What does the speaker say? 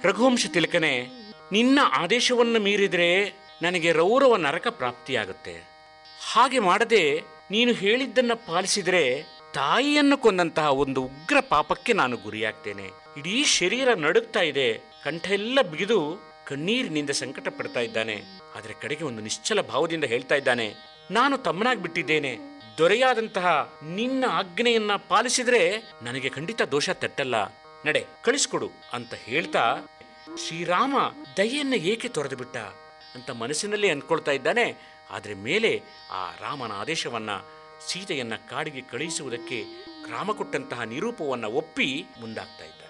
ರಘುವಂಶ ತಿಲಕನೇ ನಿನ್ನ ಆದೇಶವನ್ನು ಮೀರಿದರೆ ನನಗೆ ರೌರವ ನರಕ ಪ್ರಾಪ್ತಿಯಾಗುತ್ತೆ ಹಾಗೆ ಮಾಡದೆ ನೀನು ಹೇಳಿದ್ದನ್ನ ಪಾಲಿಸಿದರೆ ತಾಯಿಯನ್ನು ಕೊಂದಂತಹ ಒಂದು ಉಗ್ರ ಪಾಪಕ್ಕೆ ನಾನು ಗುರಿಯಾಗ್ತೇನೆ ಇಡೀ ಶರೀರ ನಡುಗ್ತಾ ಇದೆ ಕಂಠ ಎಲ್ಲ ಬಿಗಿದು ಕಣ್ಣೀರಿನಿಂದ ಸಂಕಟ ಪಡ್ತಾ ಇದ್ದಾನೆ ಆದರೆ ಕಡೆಗೆ ಒಂದು ನಿಶ್ಚಲ ಭಾವದಿಂದ ಹೇಳ್ತಾ ಇದ್ದಾನೆ ನಾನು ತಮ್ಮನಾಗ್ಬಿಟ್ಟಿದ್ದೇನೆ ದೊರೆಯಾದಂತಹ ನಿನ್ನ ಆಜ್ಞೆಯನ್ನ ಪಾಲಿಸಿದ್ರೆ ನನಗೆ ಖಂಡಿತ ದೋಷ ತಟ್ಟಲ್ಲ ನಡೆ ಕಳಿಸ್ಕೊಡು ಅಂತ ಹೇಳ್ತಾ ಶ್ರೀರಾಮ ದಯೆಯನ್ನ ಏಕೆ ತೊರೆದು ಬಿಟ್ಟ ಅಂತ ಮನಸ್ಸಿನಲ್ಲಿ ಅಂದ್ಕೊಳ್ತಾ ಇದ್ದಾನೆ ಆದರೆ ಮೇಲೆ ಆ ರಾಮನ ಆದೇಶವನ್ನ ಸೀತೆಯನ್ನ ಕಾಡಿಗೆ ಕಳುಹಿಸುವುದಕ್ಕೆ ರಾಮ ಕೊಟ್ಟಂತಹ ನಿರೂಪವನ್ನ ಒಪ್ಪಿ ಮುಂದಾಗ್ತಾ ಇದ್ದ